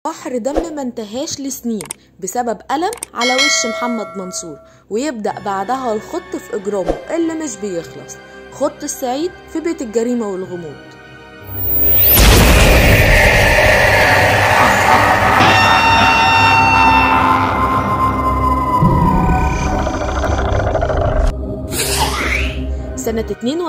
بحر دم ما انتهاش لسنين بسبب ألم على وش محمد منصور ويبدأ بعدها الخط في إجرامه اللي مش بيخلص خط السعيد في بيت الجريمة والغموض سنة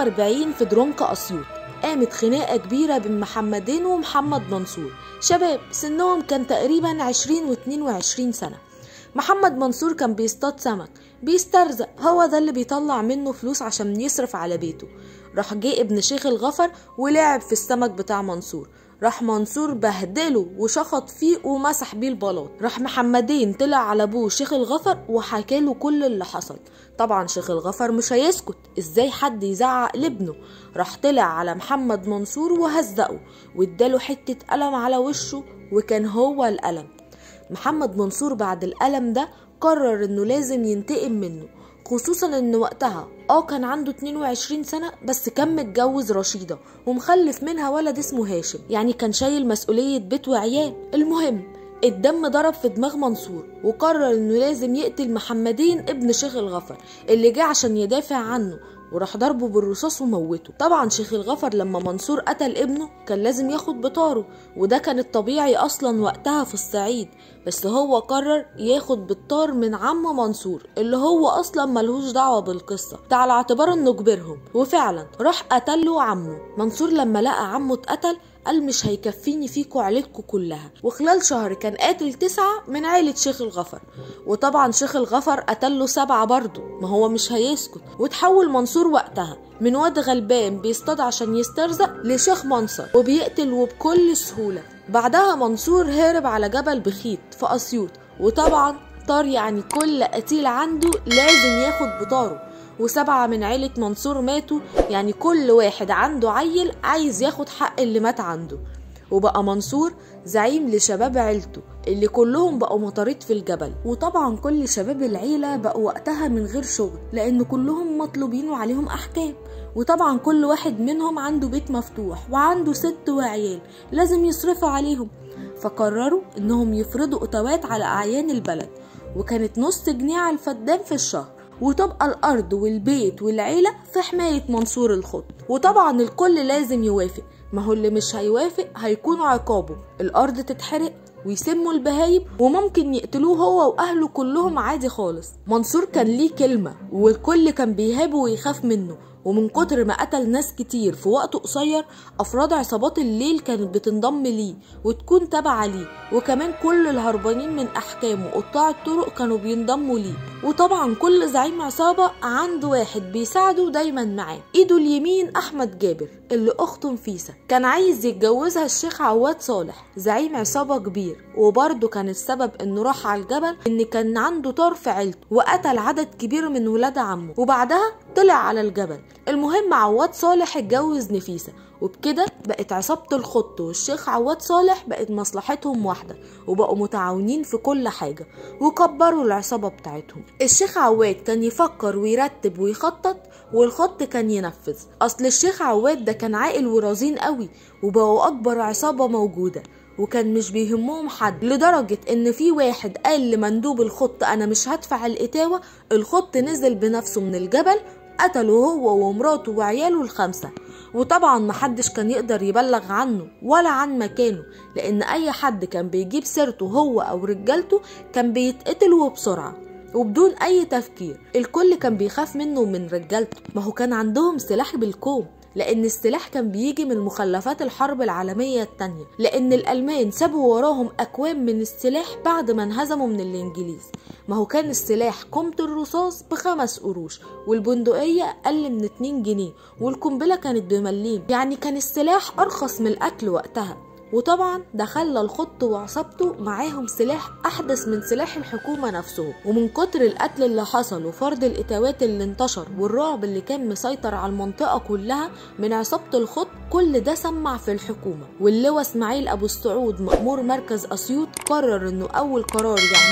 42 في درونكا أسيوط قامت خناقة كبيرة بين محمدين ومحمد منصور شباب سنهم كان تقريبا 20 و 22 سنة محمد منصور كان بيصطاد سمك بيسترزق هو ده اللي بيطلع منه فلوس عشان يصرف على بيته راح جه ابن شيخ الغفر ولعب في السمك بتاع منصور راح منصور بهدله وشخط فيه ومسح بيه البلاط راح محمدين طلع على ابوه شيخ الغفر وحكاله كل اللي حصل طبعا شيخ الغفر مش هيسكت ازاي حد يزعق لابنه راح طلع على محمد منصور وهزقه واداله حتة قلم على وشه وكان هو القلم محمد منصور بعد القلم ده قرر انه لازم ينتقم منه خصوصا ان وقتها اه كان عنده 22 سنة بس كان متجوز رشيدة ومخلف منها ولد اسمه هاشم يعني كان شايل مسؤولية بيت وعيال المهم الدم ضرب في دماغ منصور وقرر انه لازم يقتل محمدين ابن شيخ الغفر اللي جه عشان يدافع عنه وراح ضربه بالرصاص وموته طبعا شيخ الغفر لما منصور قتل ابنه كان لازم ياخد بطاره وده كان الطبيعي اصلا وقتها في الصعيد بس هو قرر ياخد بالطار من عم منصور اللي هو اصلا ملهوش دعوه بالقصه ده على اعتبار انه كبرهم وفعلا راح قتله عمه منصور لما لقى عمه اتقتل قال مش هيكفيني فيكوا عيلتكوا كلها وخلال شهر كان قاتل تسعة من عيلة شيخ الغفر وطبعا شيخ الغفر قتله سبعة برضه ما هو مش هيسكت وتحول منصور وقتها من واد غلبان بيصطاد عشان يسترزق لشيخ منصر وبيقتل وبكل سهولة بعدها منصور هرب على جبل بخيت في أسيوط وطبعا طار يعني كل قتيل عنده لازم ياخد بطاره وسبعة من عيلة منصور ماتوا يعني كل واحد عنده عيل عايز ياخد حق اللي مات عنده وبقى منصور زعيم لشباب عيلته اللي كلهم بقوا مطاريد في الجبل وطبعا كل شباب العيلة بقوا وقتها من غير شغل لأن كلهم مطلوبين وعليهم أحكام وطبعا كل واحد منهم عنده بيت مفتوح وعنده ست وعيال لازم يصرفوا عليهم فقرروا انهم يفرضوا اتوات على اعيان البلد وكانت نص جنيه على الفدان في الشهر وتبقى الأرض والبيت والعيلة في حماية منصور الخط وطبعا الكل لازم يوافق ما هو اللي مش هيوافق هيكون عقابه الأرض تتحرق ويسموا البهايم وممكن يقتلوه هو وأهله كلهم عادي خالص منصور كان ليه كلمة والكل كان بيهابه ويخاف منه ومن كتر ما قتل ناس كتير في وقت قصير أفراد عصابات الليل كانت بتنضم ليه وتكون تابعة ليه وكمان كل الهربانين من أحكامه قطاع الطرق كانوا بينضموا ليه وطبعا كل زعيم عصابة عنده واحد بيساعده دايما معاه ايده اليمين أحمد جابر اللي أخته نفيسة كان عايز يتجوزها الشيخ عواد صالح زعيم عصابة كبير وبرضه كان السبب انه راح على الجبل ان كان عنده طار في عيلته وقتل عدد كبير من ولاد عمه وبعدها طلع على الجبل المهم عواد صالح اتجوز نفيسة وبكده بقت عصابة الخط والشيخ عواد صالح بقت مصلحتهم واحدة وبقوا متعاونين في كل حاجة وكبروا العصابة بتاعتهم الشيخ عواد كان يفكر ويرتب ويخطط والخط كان ينفذ أصل الشيخ عواد ده كان عاقل ورزين قوي وبقوا أكبر عصابة موجودة وكان مش بيهمهم حد لدرجة ان في واحد قال لمندوب الخط انا مش هدفع الاتاوة الخط نزل بنفسه من الجبل قتله هو ومراته وعياله الخمسة وطبعا محدش كان يقدر يبلغ عنه ولا عن مكانه لان اي حد كان بيجيب سيرته هو او رجالته كان بيتقتل وبسرعة وبدون اي تفكير الكل كان بيخاف منه ومن رجالته ما هو كان عندهم سلاح بالكوم لأن السلاح كان بيجي من مخلفات الحرب العالمية التانية لأن الألمان سابوا وراهم أكوام من السلاح بعد ما انهزموا من الإنجليز ما هو كان السلاح قيمة الرصاص بخمس قروش والبندقية أقل من 2 جنيه والقنبلة كانت بمليم يعني كان السلاح أرخص من الأكل وقتها وطبعا ده خلى الخط وعصابته معاهم سلاح احدث من سلاح الحكومه نفسهم ومن كتر القتل اللي حصل وفرض الاتاوات اللي انتشر والرعب اللي كان مسيطر على المنطقه كلها من عصابه الخط كل ده سمع في الحكومه واللواء اسماعيل ابو السعود مأمور مركز اسيوط قرر انه اول قرار يعمله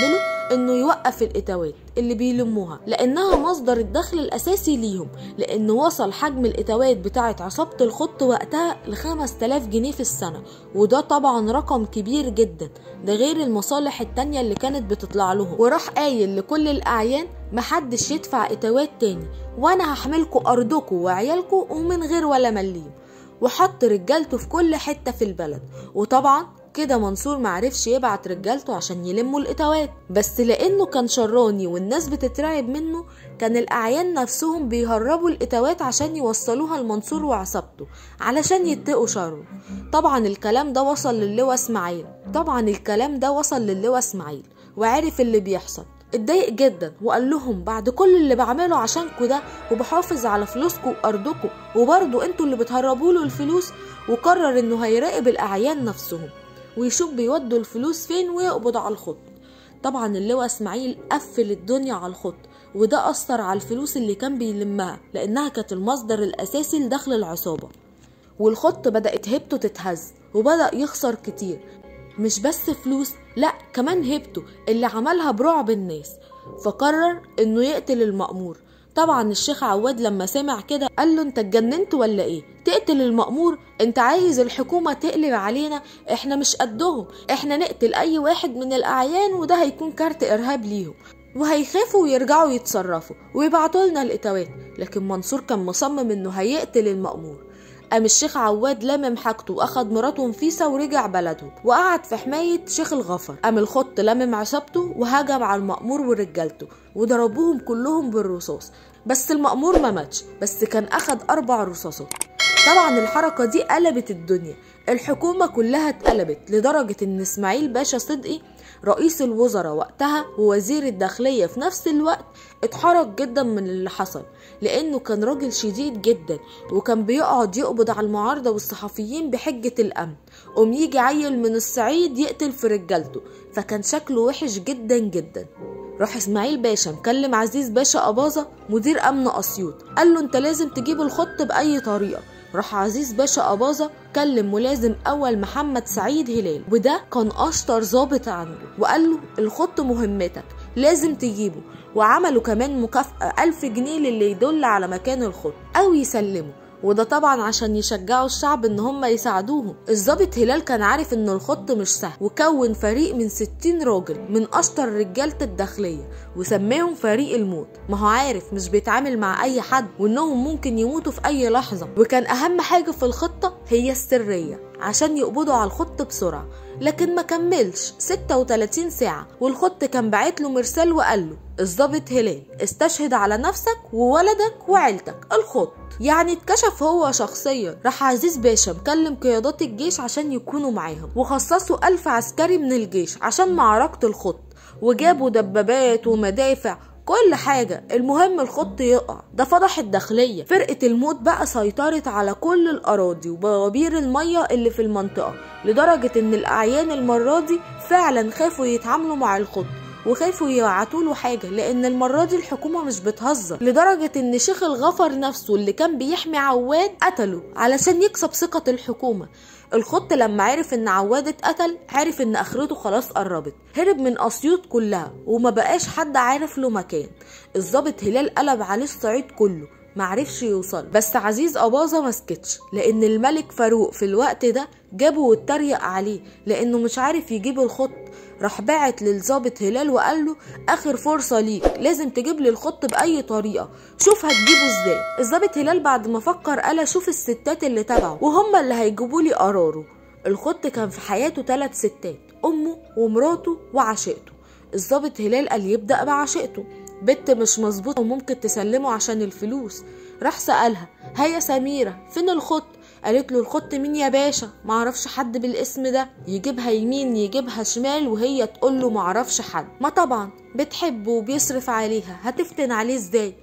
انه يوقف الاتاوات اللي بيلموها لانها مصدر الدخل الاساسي ليهم لان وصل حجم الاتاوات بتاعه عصابة الخط وقتها ل 5000 جنيه في السنة وده طبعا رقم كبير جدا ده غير المصالح التانية اللي كانت بتطلع لهم وراح قايل لكل الاعيان محدش يدفع اتاوات تاني وانا هحملكوا ارضكم وعيالكم ومن غير ولا مليم وحط رجالته في كل حتة في البلد وطبعا كده منصور معرفش يبعت رجالته عشان يلموا الاتاوات بس لانه كان شراني والناس بتترعب منه كان الاعيان نفسهم بيهربوا الاتاوات عشان يوصلوها لمنصور وعصابته علشان يتقوا شره طبعا الكلام ده وصل للواء اسماعيل طبعا الكلام ده وصل للواء اسماعيل وعرف اللي بيحصل اتضايق جدا وقال لهم بعد كل اللي بعمله عشانكوا ده وبحافظ على فلوسكوا وارضكوا وبرضه انتوا اللي بتهربوا له الفلوس وقرر انه هيراقب الاعيان نفسهم ويشوف بيودوا الفلوس فين ويقبض على الخط طبعا اللواء اسماعيل قفل الدنيا على الخط وده أثر على الفلوس اللي كان بيلمها لأنها كانت المصدر الأساسي لدخل العصابة والخط بدأت هيبته تتهز وبدأ يخسر كتير مش بس فلوس لا كمان هيبته اللي عملها برعب الناس فقرر انه يقتل المأمور طبعا الشيخ عواد لما سمع كده قال له انت اتجننت ولا ايه تقتل المأمور انت عايز الحكومة تقلب علينا احنا مش قدهم احنا نقتل اي واحد من الاعيان وده هيكون كارت ارهاب ليهم وهيخافوا ويرجعوا يتصرفوا ويبعتوا لنا الاتاوات لكن منصور كان مصمم انه هيقتل المأمور قام الشيخ عواد لمم حاجته واخد مراته نفيسه ورجع بلده وقعد في حمايه شيخ الغفر قام الخط لمم عصابته وهجم على المأمور ورجالته وضربوهم كلهم بالرصاص بس المأمور ما ماتش بس كان اخد اربع رصاصات طبعا الحركه دي قلبت الدنيا الحكومه كلها اتقلبت لدرجه ان اسماعيل باشا صدقي رئيس الوزراء وقتها ووزير الداخلية في نفس الوقت اتحرج جدا من اللي حصل لأنه كان راجل شديد جدا وكان بيقعد يقبض على المعارضة والصحفيين بحجة الأمن قوم يجي عيل من الصعيد يقتل في رجالته فكان شكله وحش جدا جدا راح اسماعيل باشا مكلم عزيز باشا أباظة مدير أمن أسيوط قال له أنت لازم تجيب الخط بأي طريقة راح عزيز باشا أباظة كلم ملازم أول محمد سعيد هلال وده كان أشطر ظابط عنده وقال له الخط مهمتك لازم تجيبه وعملوا كمان مكافأة ألف جنيه للي يدل على مكان الخط أو يسلمه وده طبعا عشان يشجعوا الشعب ان هم يساعدوهم الضابط هلال كان عارف ان الخط مش سهل وكون فريق من 60 راجل من اشطر رجالة الداخلية وسماهم فريق الموت ما هو عارف مش بيتعامل مع اي حد وانهم ممكن يموتوا في اي لحظة وكان اهم حاجة في الخطة هي السرية عشان يقبضوا على الخط بسرعة لكن ما كملش 36 ساعة والخط كان بعت له مرسال وقال له الضابط هلال استشهد على نفسك وولدك وعيلتك الخط يعني اتكشف هو شخصيا راح عزيز باشا مكلم قيادات الجيش عشان يكونوا معاهم وخصصوا ألف عسكري من الجيش عشان معركة الخط وجابوا دبابات ومدافع كل حاجة المهم الخط يقع ده فضح الداخلية فرقة الموت بقى سيطرت على كل الأراضي وبوابير المية اللي في المنطقة لدرجة إن الأعيان المرة دي فعلا خافوا يتعاملوا مع الخط وخافوا يبعتوا له حاجة لأن المرة دي الحكومة مش بتهزر لدرجة إن شيخ الغفر نفسه اللي كان بيحمي عواد قتله علشان يكسب ثقة الحكومة الخط لما عرف ان عواد اتقتل عرف ان اخرته خلاص قربت هرب من اسيوط كلها وما بقاش حد عارف له مكان الظابط هلال قلب عليه الصعيد كله معرفش يوصل بس عزيز أباظة مسكتش لأن الملك فاروق في الوقت ده جابه واتريق عليه لأنه مش عارف يجيب الخط راح باعت للظابط هلال وقال له آخر فرصة ليك لازم تجيب لي الخط بأي طريقة شوف هتجيبه ازاي الظابط هلال بعد ما فكر قال شوف الستات اللي تبعه وهم اللي هيجيبوا لي قراره الخط كان في حياته ثلاث ستات أمه ومراته وعشيقته الظابط هلال قال يبدأ بعشيقته بنت مش مظبوطة وممكن تسلمه عشان الفلوس راح سألها هيا سميرة فين الخط قالت له الخط مين يا باشا معرفش حد بالاسم ده يجيبها يمين يجيبها شمال وهي تقول له معرفش حد ما طبعا بتحبه وبيصرف عليها هتفتن عليه ازاي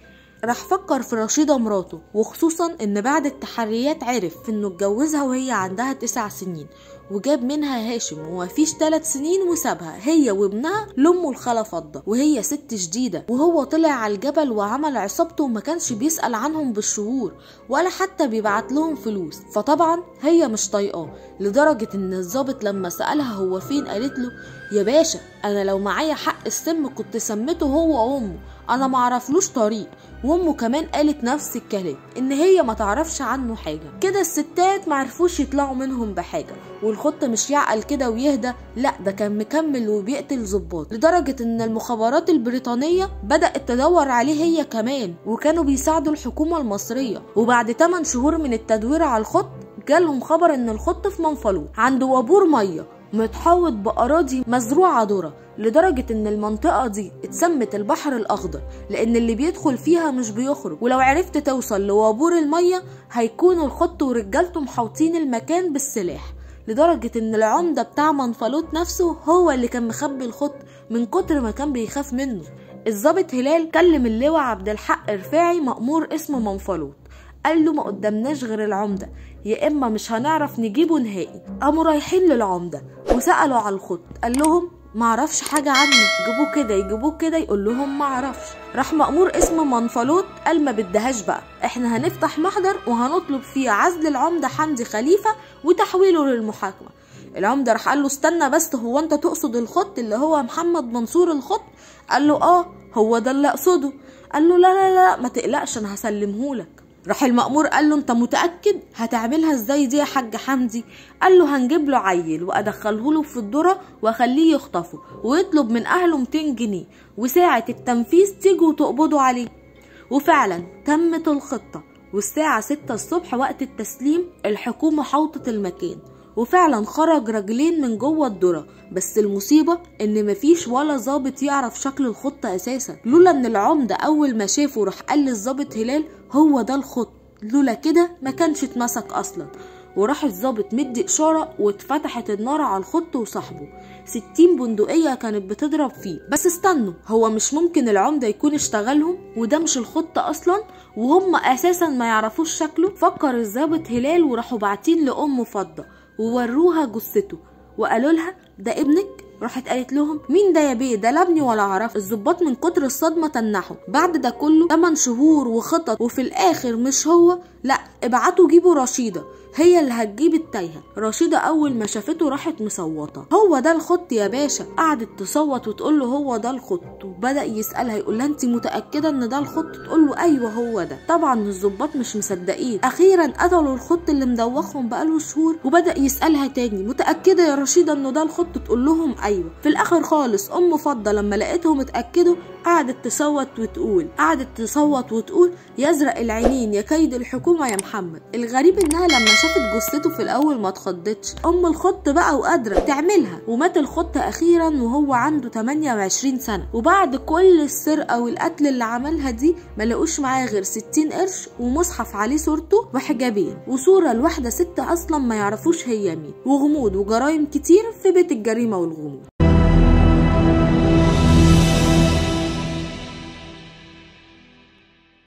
راح فكر في رشيدة مراته وخصوصا ان بعد التحريات عرف انه اتجوزها وهي عندها تسع سنين وجاب منها هاشم ومفيش ثلاث سنين وسابها هي وابنها لامه الخالة فضة وهي ست شديدة وهو طلع على الجبل وعمل عصابته وما كانش بيسأل عنهم بالشهور ولا حتى بيبعت لهم فلوس فطبعا هي مش طايقاه لدرجة ان الظابط لما سألها هو فين قالت له يا باشا انا لو معايا حق السم كنت سميته هو وامه انا معرفلوش طريق وامه كمان قالت نفس الكلام ان هي ما تعرفش عنه حاجه كده الستات معرفوش يطلعوا منهم بحاجه والخط مش يعقل كده ويهدى لا ده كان مكمل وبيقتل ظباط لدرجه ان المخابرات البريطانيه بدات تدور عليه هي كمان وكانوا بيساعدوا الحكومه المصريه وبعد 8 شهور من التدوير على الخط جالهم خبر ان الخط في منفلوط عند وابور ميه متحوط بأراضي مزروعة ذرة لدرجة إن المنطقة دي اتسمت البحر الأخضر لأن اللي بيدخل فيها مش بيخرج ولو عرفت توصل لوابور المية هيكون الخط ورجالته محوطين المكان بالسلاح لدرجة إن العمدة بتاع منفلوط نفسه هو اللي كان مخبي الخط من كتر ما كان بيخاف منه الضابط هلال كلم اللواء عبد الحق رفاعي مأمور اسمه منفلوط قال له ما قدامناش غير العمدة يا إما مش هنعرف نجيبه نهائي قاموا رايحين للعمدة وسألوا على الخط قال لهم معرفش حاجة عنه جيبوه كده يجيبوه كده يقول لهم معرفش راح مأمور اسمه منفلوط قال ما بدهاش بقى احنا هنفتح محضر وهنطلب فيه عزل العمدة حمدي خليفة وتحويله للمحاكمة العمدة راح قال له استنى بس هو انت تقصد الخط اللي هو محمد منصور الخط قال له اه هو ده اللي اقصده قال له لا لا لا ما تقلقش انا هسلمهولك راح المأمور قال له انت متأكد هتعملها ازاي دي يا حاج حمدي قال له هنجيب له عيل وادخله له في الذرة واخليه يخطفه ويطلب من اهله 200 جنيه وساعة التنفيذ تيجوا تقبضوا عليه وفعلا تمت الخطة والساعة 6 الصبح وقت التسليم الحكومة حوطت المكان وفعلا خرج رجلين من جوه الذرة بس المصيبة ان مفيش ولا ظابط يعرف شكل الخط اساسا لولا ان العمدة اول ما شافه راح قال للظابط هلال هو ده الخط لولا كده ما كانش اتمسك اصلا وراح الظابط مدي اشارة واتفتحت النار على الخط وصاحبه ستين بندقية كانت بتضرب فيه بس استنوا هو مش ممكن العمدة يكون اشتغلهم وده مش الخط اصلا وهم اساسا ما يعرفوش شكله فكر الظابط هلال وراحوا باعتين لأم فضة ووروها جثته وقالوا لها ده ابنك راحت قالت لهم مين ده يا بيه ده لا ابني ولا اعرف الظباط من كتر الصدمه تنحوا بعد ده كله 8 شهور وخطط وفي الاخر مش هو لا ابعتوا جيبوا رشيده هي اللي هتجيب التايهه رشيده اول ما شافته راحت مصوته هو ده الخط يا باشا قعدت تصوت وتقول له هو ده الخط وبدا يسالها يقول لها انت متاكده ان ده الخط تقول له ايوه هو ده طبعا الظباط مش مصدقين اخيرا قتلوا الخط اللي مدوخهم بقاله شهور وبدا يسالها تاني متاكده يا رشيده انه ده الخط تقول لهم ايوه في الاخر خالص ام فضه لما لقيتهم اتاكدوا قعدت تصوت وتقول قعدت تصوت وتقول يزرق العينين يا كيد الحكومه يا محمد الغريب انها لما شافت جثته في الاول ما اتخضتش ام الخط بقى وقادره تعملها ومات الخط اخيرا وهو عنده 28 سنه وبعد كل السرقه والقتل اللي عملها دي ما لقوش معاه غير 60 قرش ومصحف عليه صورته وحجابين وصوره لواحده ست اصلا ما يعرفوش هي مين وغموض وجرايم كتير في بيت الجريمه والغموض